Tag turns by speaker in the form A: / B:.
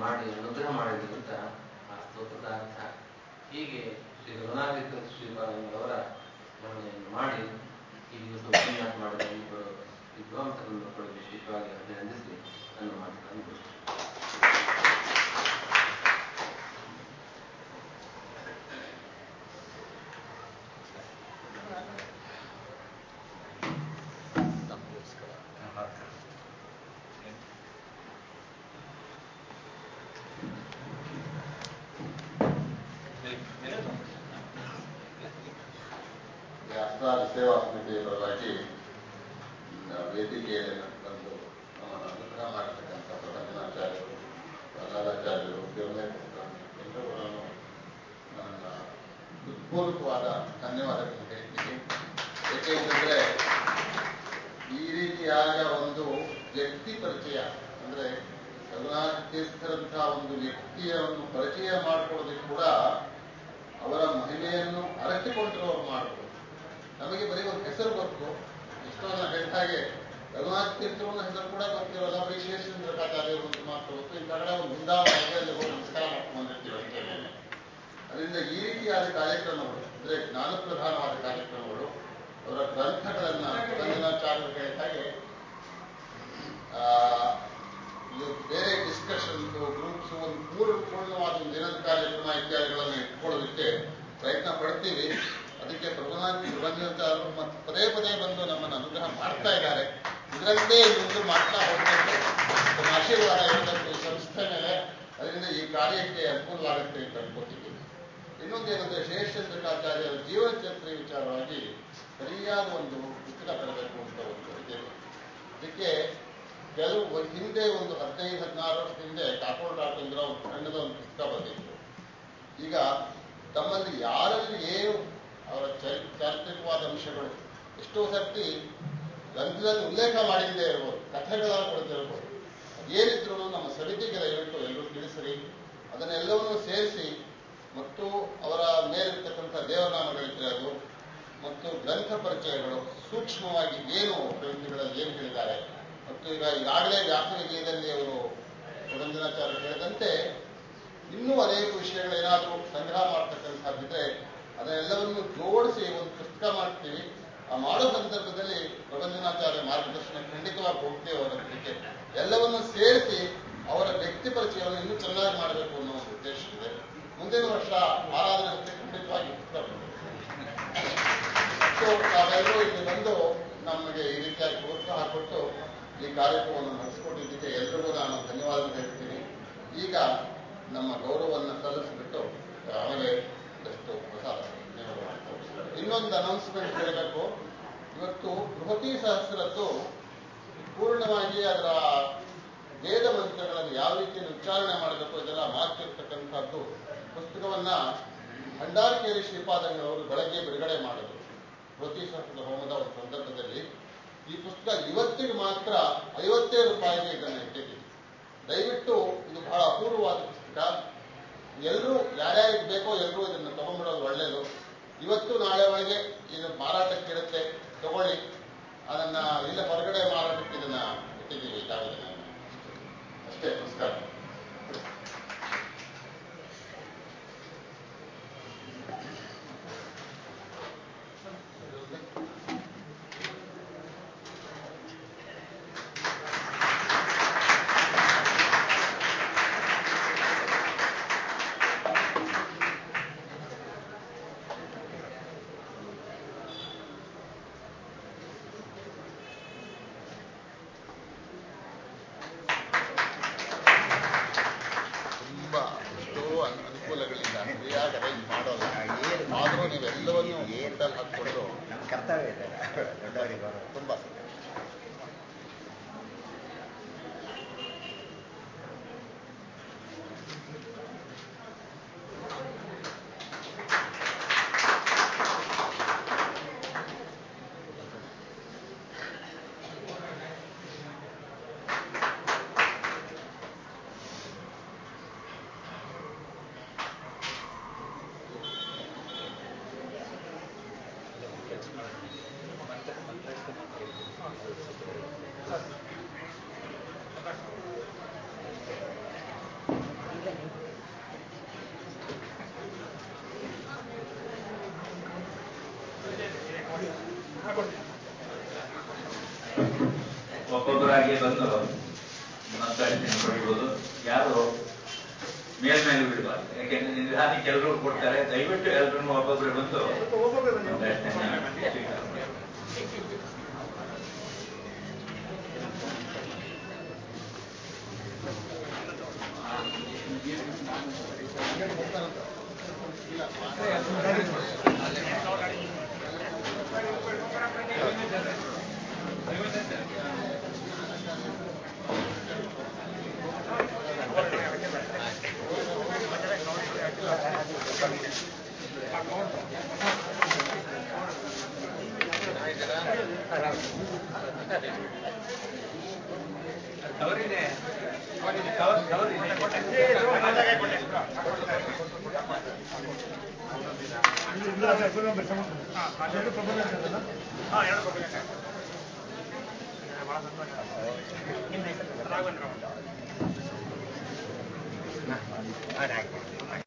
A: ಮಾಡಿ ಅನುಗ್ರಹ ಮಾಡಿದ್ರು ಅಂತ ಆ ಸ್ತೋತ್ರದ ಅರ್ಥ ಹೀಗೆ ಶ್ರೀ ರಘುನಾಥ ಶ್ರೀಪಾದಂಗಳವರ ಸ್ಮರಣೆಯನ್ನು ಮಾಡಿ ಈ ದಿವಸ ಉಪನ್ಯಾಸ ಮಾಡಿದ ಇಬ್ಬರು ವಿದ್ವಾಂಸರನ್ನು ಕೂಡ ವಿಶೇಷವಾಗಿ ಅಭಿನಂದಿಸಿ ನನ್ನ ಮಾತುಗಳನ್ನು ಮುಗಿಸ್ತೇನೆ.
B: ವ್ಯಾಸರಾಜ ಸೇವಾ ಸಮಿತಿಯ ಪರವಾಗಿ ನ- ವೇದಿಕೆಯಲ್ಲಿ ಬಂದು ನಮ್ಮನ್ನು ಅನುಗ್ರಹ ಮಾಡತಕ್ಕಂಥ ಪ್ರಬಂಧನಾಚಾರ್ಯರು ಪ್ರಹ್ಲಾದಾಚಾರ್ಯರು ದೇವನೇಂದ್ರ ಎಲ್ಲರೂ ನಾನು ನನ್ನ ಹೃತ್ಪೂರ್ವಕವಾದ ಧನ್ಯವಾದಗಳನ್ನು ಹೇಳ್ತೀನಿ ಏಕೆಂತಂದ್ರೆ ಈ ರೀತಿಯಾದ ಒಂದು ವ್ಯಕ್ತಿ ಪರಿಚಯ ಅಂದ್ರೆ ರಘುನಾಥ ತೀರ್ಥರಂತಹ ಒಂದು ವ್ಯಕ್ತಿಯನ್ನು ಪರಿಚಯ ಮಾಡಿಕೊಳ್ಳೋದಕ್ಕೆ ಕೂಡ ಅವರ ಮಹಿಮೆಯನ್ನು ಅರಸಿಕೊಂಡಿರುವವರು ಮಾಡಬಹುದು ನಮಗೆ ಬರೀ ಒಂದು ಹೆಸರು ಗೊತ್ತು ಎಷ್ಟೋ ಜನ ಹೇಳಿದ ಹಾಗೆ ರಘುನಾಥ ತೀರ್ಥರನ್ನ ಹೆಸರು ಕೂಡ ಗೊತ್ತಿರೋಲ್ಲ ಬರೀ ಶೇಷೇಂದ್ರಕಾಚಾರ್ಯರು ಅಂತ ಮಾತ್ರ ಗೊತ್ತು ಇಂಥ ಕಡೆ ಒಂದು ಬೃಂದಾವನದಲ್ಲಿ ಹೋಗಿ ನಮಸ್ಕಾರ ಮಾಡ್ಕೊಂಡು ಬಂದಿರ್ತೀವಿ ಅಷ್ಟೇ ಅದರಿಂದ ಈ ರೀತಿಯಾದ ಕಾರ್ಯಕ್ರಮಗಳು ಅಂದ್ರೆ ಜ್ಞಾನ ಪ್ರಧಾನವಾದ ಕಾರ್ಯಕ್ರಮಗಳು ಅವರ ಗ್ರಂಥಗಳನ್ನ ಪ್ರಬಂಧನಾಚಾರ್ಯರು ಹೇಳಿದ ಹಾಗೆ ಆ, ಇದು ಬೇರೆ ಡಿಸ್ಕಷನ್ ಗ್ರೂಪ್ಸ್ ಒಂದು ಪೂರ್ಣ ಪೂರ್ಣವಾದ ಒಂದು ದಿನದ ಕಾರ್ಯಕ್ರಮ ಇತ್ಯಾದಿಗಳನ್ನು ಇಟ್ಕೊಳ್ಳೋದಕ್ಕೆ ಪ್ರಯತ್ನ ಪಡ್ತೀವಿ ಅದಕ್ಕೆ ಪ್ರಬಂಧ ಪ್ರಬಂಧಕಾರರು ಮತ್ತೆ ಪದೇ ಪದೇ ಬಂದು ನಮ್ಮನ್ನು ಅನುಗ್ರಹ ಮಾಡ್ತಾ ಇದ್ದಾರೆ ಇದರಂತೆ ಮುಂದೆ ಮಾಡ್ತಾ ಹೋಗಬೇಕು ನಮ್ಮ ಆಶೀರ್ವಾದ ಇರಬೇಕು ಈ ಸಂಸ್ಥೆ ಮೇಲೆ ಅದರಿಂದ ಈ ಕಾರ್ಯಕ್ಕೆ ಅನುಕೂಲ ಆಗುತ್ತೆ ಅಂತ ಅನ್ಕೋತೀವಿ ಇನ್ನೊಂದೇನಂದ್ರೆ ಶೇಷಚಂದ್ರಕಾಚಾರ್ಯರ ಜೀವನ ಚರಿತ್ರೆ ವಿಚಾರವಾಗಿ ಸರಿಯಾದ ಒಂದು ಪುಸ್ತಕ ತರಬೇಕು ಅಂತ ಒಂದು ಇದೆ ಅದಕ್ಕೆ ಕೆಲವು ಒಂದ್ ಹಿಂದೆ ಒಂದು ಹದಿನೈದು ಹದಿನಾರು ವರ್ಷದ ಹಿಂದೆ ಕಾಕೋಡ್ ರಾಘವೇಂದ್ರ ಅವ್ರ ಸಣ್ಣದ ಒಂದು ಪುಸ್ತಕ ಬಂದಿತ್ತು ಈಗ ತಮ್ಮಲ್ಲಿ ಯಾರಲ್ಲಿ ಏನು ಅವರ ಚರಿ- ಚಾರಿತ್ರಿಕವಾದ ಅಂಶಗಳು ಎಷ್ಟೋ ಸರ್ತಿ ಗ್ರಂಥದಲ್ಲಿ ಉಲ್ಲೇಖ ಮಾಡಿಲ್ಲದೆ ಇರ್ಬೋದು ಕಥೆಗಳನ್ನು ಕೊಡ್ತಿರ್ಬೋದು ಏನಿದ್ರು ನಮ್ಮ ಸಮಿತಿಗೆ ದಯವಿಟ್ಟು ಎಲ್ಲರೂ ತಿಳಿಸಿರಿ ಅದನ್ನೆಲ್ಲವನ್ನು ಸೇರಿಸಿ ಮತ್ತು ಅವರ ಮೇಲಿರ್ತಕ್ಕಂಥ ದೇವನಾಮಗಳಿದ್ರೆ ಅದು ಮತ್ತು ಗ್ರಂಥ ಪರಿಚಯಗಳು ಸೂಕ್ಷ್ಮವಾಗಿ ಏನು ಗ್ರಂಥಗಳಲ್ಲಿ ಏನು ಹೇಳಿದ್ದಾರೆ ಮತ್ತು ಈಗ ಈಗಾಗಲೇ ವ್ಯಾಸವಿಜಯದಲ್ಲಿ ಅವರು ಪ್ರಬಂಧನಾಚಾರ್ಯ ಹೇಳಿದಂತೆ ಇನ್ನೂ ಅನೇಕ ವಿಷಯಗಳೇನಾದರೂ ಸಂಗ್ರಹ ಮಾಡ್ತಕ್ಕಂಥದ್ದಿದ್ರೆ ಅದನ್ನೆಲ್ಲವನ್ನು ಜೋಡಿಸಿ ಒಂದು ಪುಸ್ತಕ ಮಾಡ್ತೀವಿ ಆ ಮಾಡೋ ಸಂದರ್ಭದಲ್ಲಿ ಪ್ರಬಂಧನಾಚಾರ್ಯ ಮಾರ್ಗದರ್ಶನ ಖಂಡಿತವಾಗಿ ಹೋಗ್ತೇವೆ ಅವರೊಂದಿಗೆ ಎಲ್ಲವನ್ನು ಸೇರಿಸಿ ಅವರ ವ್ಯಕ್ತಿ ಪರಿಚಯವನ್ನು ಇನ್ನೂ ಚೆನ್ನಾಗಿ ಮಾಡಬೇಕು ಅನ್ನೋ ಒಂದು ಉದ್ದೇಶ ಇದೆ ಮುಂದಿನ ವರ್ಷ ಆರಾಧನೆ ಜೊತೆ ಖಂಡಿತವಾಗಿ ಪುಸ್ತಕ ಬರ್ತದೆ. ಸೊ ತಾವೆಲ್ಲರೂ ಇಲ್ಲಿ ಬಂದು ನಮಗೆ ಈ ರೀತಿಯಾಗಿ ಪ್ರೋತ್ಸಾಹ ಕೊಟ್ಟು ಈ ಕಾರ್ಯಕ್ರಮವನ್ನು ನಡೆಸಿಕೊಟ್ಟಿದ್ದಕ್ಕೆ ಎಲ್ರಿಗೂ ನಾನು ಧನ್ಯವಾದ ಹೇಳ್ತೀನಿ ಈಗ ನಮ್ಮ ಗೌರವವನ್ನು ಸಲ್ಲಿಸಿಬಿಟ್ಟು ಆಮೇಲೆ ಒಂದಷ್ಟು ಪ್ರಸಾದ ಇನ್ನೊಂದು ಅನೌನ್ಸ್ಮೆಂಟ್ ಹೇಳಬೇಕು ಇವತ್ತು ಬೃಹತಿ ಸಹಸ್ರದ್ದು ಪೂರ್ಣವಾಗಿ ಅದರ ವೇದ ಮಂತ್ರಗಳನ್ನು ಯಾವ ರೀತಿಯಲ್ಲಿ ಉಚ್ಚಾರಣೆ ಮಾಡಬೇಕು ಇದೆಲ್ಲ ಮಾತಿರ್ತಕ್ಕಂಥದ್ದು ಪುಸ್ತಕವನ್ನ ಭಂಡಾರಕೇರಿ ಶ್ರೀಪಾದಂಗಳವರು ಬೆಳಗ್ಗೆ ಬಿಡುಗಡೆ ಮಾಡಿದ್ರು ಬೃಹತಿ ಸಹಸ್ರದ ಹೋಮದ ಒಂದು ಸಂದರ್ಭದಲ್ಲಿ ಈ ಪುಸ್ತಕ ಇವತ್ತಿಗೆ ಮಾತ್ರ ಐವತ್ತೇ ರೂಪಾಯಿಗೆ ಇದನ್ನು ಇಟ್ಟಿದ್ದೀವಿ ದಯವಿಟ್ಟು ಇದು ಬಹಳ ಅಪೂರ್ವವಾದ ಪುಸ್ತಕ ಎಲ್ಲರೂ ಯಾರ್ಯಾರಿಗೆ ಬೇಕೋ ಎಲ್ಲರೂ ಇದನ್ನು ತಗೊಂಡ್ಬಿಡೋದು ಒಳ್ಳೆಯದು ಇವತ್ತು ನಾಳೆ ಒಳಗೆ ಇದು ಮಾರಾಟಕ್ಕಿರುತ್ತೆ ತಗೊಳ್ಳಿ ಅದನ್ನ ಇಲ್ಲ ಹೊರಗಡೆ ಮಾರಾಟಕ್ಕೆ ಇದನ್ನ ಇಟ್ಟಿದ್ದೀವಿ ಈಗಾಗಲೇ ನಾನು ಅಷ್ಟೇ ನಮಸ್ಕಾರ ತುಂಬಾ ಎಷ್ಟೋ ಅನ್- ಅನುಕೂಲಗಳಿಂದ ಸರಿಯಾಗಿ ಅರೇಂಜ್ ಮಾಡೋಲ್ಲ ಆದರೂ ನೀವೆಲ್ಲವನ್ನೂ ಏಟಲ್ಲಿ ಹಾಕ್ಕೊಂಡು
C: ನಮ್ಮ ಕರ್ತವ್ಯ ಇದೆ ದೊಡ್ಡವರಿಗೆ ಗೌರವ
B: ತುಂಬಾ
C: ಮಂತ್ರ ಮಂತ್ರ
D: ಸಂವಿಧಾನಕ್ಕೆ ಎಲ್ಲರೂ ಕೊಡ್ತಾರೆ ದಯವಿಟ್ಟು ಎಲ್ಲರೂ ಒಬ್ಬೊಬ್ಬರು ಬಂದು
C: ಹಾಂ ಆಯ್ತು